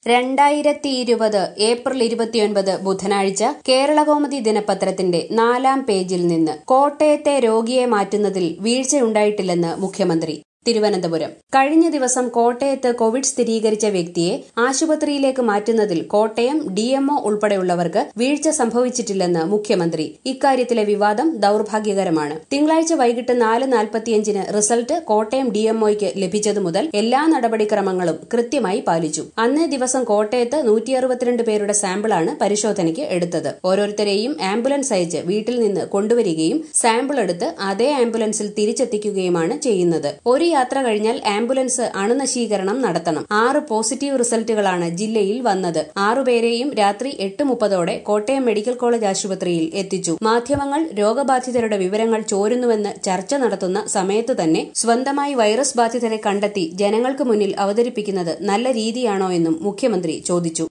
രണ്ടായിരത്തി ഇരുപത് ഏപ്രിൽ ഇരുപത്തിയൊൻപത് ബുധനാഴ്ച കേരളകൗമുദി ദിനപത്രത്തിന്റെ നാലാം പേജിൽ നിന്ന് കോട്ടയത്തെ രോഗിയെ മാറ്റുന്നതിൽ വീഴ്ചയുണ്ടായിട്ടില്ലെന്ന് മുഖ്യമന്ത്രി തിരുവനന്തപുരം കഴിഞ്ഞ ദിവസം കോട്ടയത്ത് കോവിഡ് സ്ഥിരീകരിച്ച വ്യക്തിയെ ആശുപത്രിയിലേക്ക് മാറ്റുന്നതിൽ കോട്ടയം ഡിഎംഒ ഉൾപ്പെടെയുള്ളവർക്ക് വീഴ്ച സംഭവിച്ചിട്ടില്ലെന്ന് മുഖ്യമന്ത്രി ഇക്കാര്യത്തിലെ വിവാദം ദൌർഭാഗ്യകരമാണ് തിങ്കളാഴ്ച വൈകിട്ട് നാല് നാൽപ്പത്തിയഞ്ചിന് റിസൾട്ട് കോട്ടയം ഡിഎംഒയ്ക്ക് ലഭിച്ചതു മുതൽ എല്ലാ നടപടിക്രമങ്ങളും കൃത്യമായി പാലിച്ചു അന്നേ ദിവസം കോട്ടയത്ത് നൂറ്റി അറുപത്തിരണ്ട് പേരുടെ സാമ്പിളാണ് പരിശോധനയ്ക്ക് എടുത്തത് ഓരോരുത്തരെയും ആംബുലൻസ് അയച്ച് വീട്ടിൽ നിന്ന് കൊണ്ടുവരികയും സാമ്പിൾ എടുത്ത് അതേ ആംബുലൻസിൽ തിരിച്ചെത്തിക്കുകയുമാണ് ചെയ്യുന്നത് ഒരു യാത്ര കഴിഞ്ഞാൽ ആംബുലൻസ് അണുനശീകരണം നടത്തണം ആറ് പോസിറ്റീവ് റിസൾട്ടുകളാണ് ജില്ലയിൽ വന്നത് ആറുപേരെയും രാത്രി എട്ട് മുപ്പതോടെ കോട്ടയം മെഡിക്കൽ കോളേജ് ആശുപത്രിയിൽ എത്തിച്ചു മാധ്യമങ്ങൾ രോഗബാധിതരുടെ വിവരങ്ങൾ ചോരുന്നുവെന്ന് ചർച്ച നടത്തുന്ന സമയത്ത് തന്നെ സ്വന്തമായി വൈറസ് ബാധിതരെ കണ്ടെത്തി ജനങ്ങൾക്ക് മുന്നിൽ അവതരിപ്പിക്കുന്നത് നല്ല രീതിയാണോ എന്നും മുഖ്യമന്ത്രി ചോദിച്ചു